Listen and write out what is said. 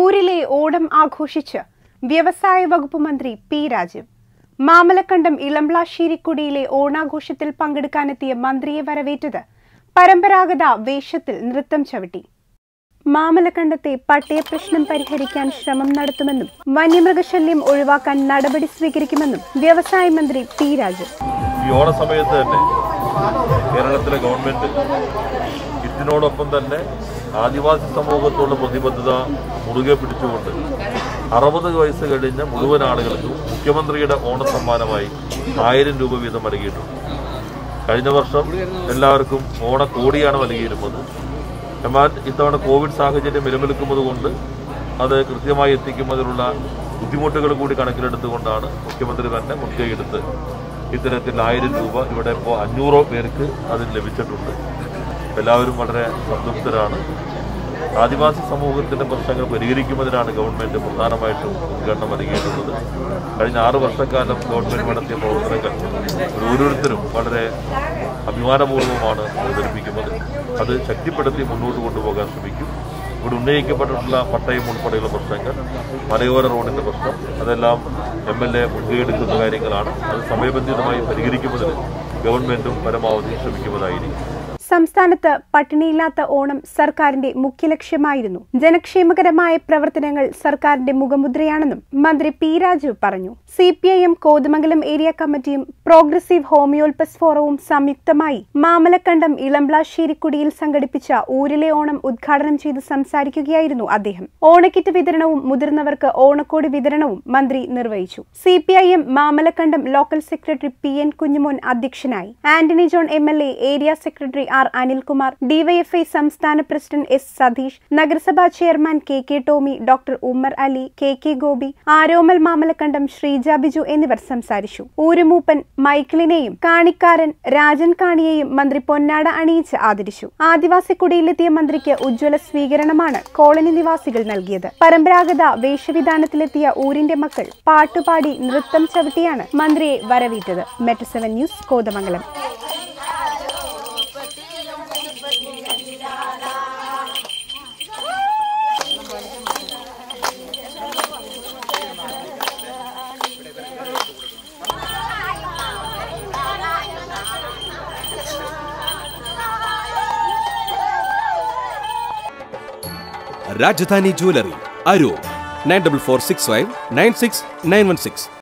ഊരിലെ ഓണം ആഘോഷിച്ച് വ്യവസായ വകുപ്പ് മന്ത്രി പി രാജീവ് മാമലക്കണ്ടം ഇളംപ്ലാശ്ശേരിക്കുടിയിലെ ഓണാഘോഷത്തിൽ പങ്കെടുക്കാനെത്തിയ മന്ത്രിയെ വരവേറ്റത് പരമ്പരാഗത വേഷത്തിൽ നൃത്തം ചവിട്ടി മാമലക്കണ്ടത്തെ പട്ടയ പ്രശ്നം പരിഹരിക്കാൻ ശ്രമം നടത്തുമെന്നും വന്യമൃഗശല്യം ഒഴിവാക്കാൻ നടപടി സ്വീകരിക്കുമെന്നും വ്യവസായ മന്ത്രി പി രാജീവ് ഈ ഓണസമയത്ത് തന്നെ കേരളത്തിലെ ഗവൺമെന്റ് ഇതിനോടൊപ്പം തന്നെ ആദിവാസി സമൂഹത്തോടുള്ള പ്രതിബദ്ധത മുറുകെ പിടിച്ചുകൊണ്ട് അറുപത് വയസ്സ് കഴിഞ്ഞ മുഴുവൻ ആളുകൾക്കും മുഖ്യമന്ത്രിയുടെ ഓണസമ്മാനമായി ആയിരം രൂപ വീതം നൽകിയിട്ടുണ്ട് കഴിഞ്ഞ വർഷം എല്ലാവർക്കും ഓണക്കോടിയാണ് നൽകിയിരുന്നത് എന്നാൽ ഇത്തവണ കോവിഡ് സാഹചര്യം നിലനിൽക്കുന്നത് കൊണ്ട് അത് കൃത്യമായി എത്തിക്കുന്നതിനുള്ള ബുദ്ധിമുട്ടുകൾ കൂടി കണക്കിലെടുത്തുകൊണ്ടാണ് മുഖ്യമന്ത്രി തന്നെ മുൻകൈയെടുത്ത് ഇത്തരത്തിൽ ആയിരം രൂപ ഇവിടെ ഇപ്പോൾ അഞ്ഞൂറോ പേർക്ക് അതിന് ലഭിച്ചിട്ടുണ്ട് എല്ലാവരും വളരെ സംതൃപ്തരാണ് ആദിവാസി സമൂഹത്തിന്റെ പ്രശ്നങ്ങൾ പരിഹരിക്കുന്നതിനാണ് ഗവൺമെന്റ് പ്രധാനമായിട്ടും മുൻഗണന നൽകിയിട്ടുള്ളത് കഴിഞ്ഞ ആറ് വർഷക്കാലം ഗവൺമെന്റ് നടത്തിയ പ്രവർത്തനങ്ങൾ ഓരോരുത്തരും വളരെ അഭിമാനപൂർവ്വമാണ് അവതരിപ്പിക്കുന്നത് അത് ശക്തിപ്പെടുത്തി മുന്നോട്ട് കൊണ്ടുപോകാൻ ശ്രമിക്കും ഇവിടെ ഉന്നയിക്കപ്പെട്ടിട്ടുള്ള പട്ടയം ഉൾപ്പെടെയുള്ള പ്രശ്നങ്ങൾ മലയോര റോഡിന്റെ പ്രശ്നം അതെല്ലാം എം എൽ എ മുൻകൈയെടുക്കുന്ന കാര്യങ്ങളാണ് അത് സമയബന്ധിതമായി പരിഹരിക്കുന്നതിന് ഗവൺമെന്റും പരമാവധി ശ്രമിക്കുന്നതായിരിക്കും സംസ്ഥാനത്ത് പട്ടിണിയില്ലാത്ത ഓണം സർക്കാരിന്റെ മുഖ്യ ലക്ഷ്യമായിരുന്നു ജനക്ഷേമകരമായ പ്രവർത്തനങ്ങൾ സർക്കാരിന്റെ മുഖമുദ്രയാണെന്നും മന്ത്രി പി രാജു പറഞ്ഞു C P I M Kothamangalam area കമ്മിറ്റിയും പ്രോഗ്രസീവ് ഹോമിയോൽപസ് ഫോറവും സംയുക്തമായി മാമലക്കണ്ടം ഇളംപ്ലാശ്ശേരിക്കുടിയിൽ സംഘടിപ്പിച്ച ഊരിലെ ഓണം ഉദ്ഘാടനം ചെയ്ത് സംസാരിക്കുകയായിരുന്നു അദ്ദേഹം ഓണക്കിറ്റ് വിതരണവും മുതിർന്നവർക്ക് ഓണക്കോടി വിതരണവും മന്ത്രി നിർവഹിച്ചു C P I M Mamalakkandam local secretary P N Kunjumon അധ്യക്ഷനായി Antony John M L A area secretary R Anilkumar DYFI സംസ്ഥാന പ്രസിഡന്റ് എസ് സതീഷ് നഗരസഭാ chairman K K Tomy doctor Ummer Ali K K Gopi Aromal Mamalakkandam Sreeja Biju എന്നിവർ സംസാരിച്ചു ഊരുമൂപ്പൻ മൈക്കിളിനെയും കാണിക്കാരൻ രാജൻ കാണിയെയും മന്ത്രി പൊന്നാട അണിയിച്ച് ആദരിച്ചു ആദിവാസി കുടിയിലെത്തിയ മന്ത്രിക്ക് ഉജ്ജ്വല സ്വീകരണമാണ് കോളനി നിവാസികൾ നൽകിയത് പരമ്പരാഗത വേഷവിധാനത്തിലെത്തിയ ഊരിന്റെ മക്കൾ പാട്ടുപാടി നൃത്തം ചവിട്ടിയാണ് മന്ത്രിയെ വരവേറ്റത് metro seven news Kothamangalam Rajadhani jewellery Aroor nine double four six five nine six nine one six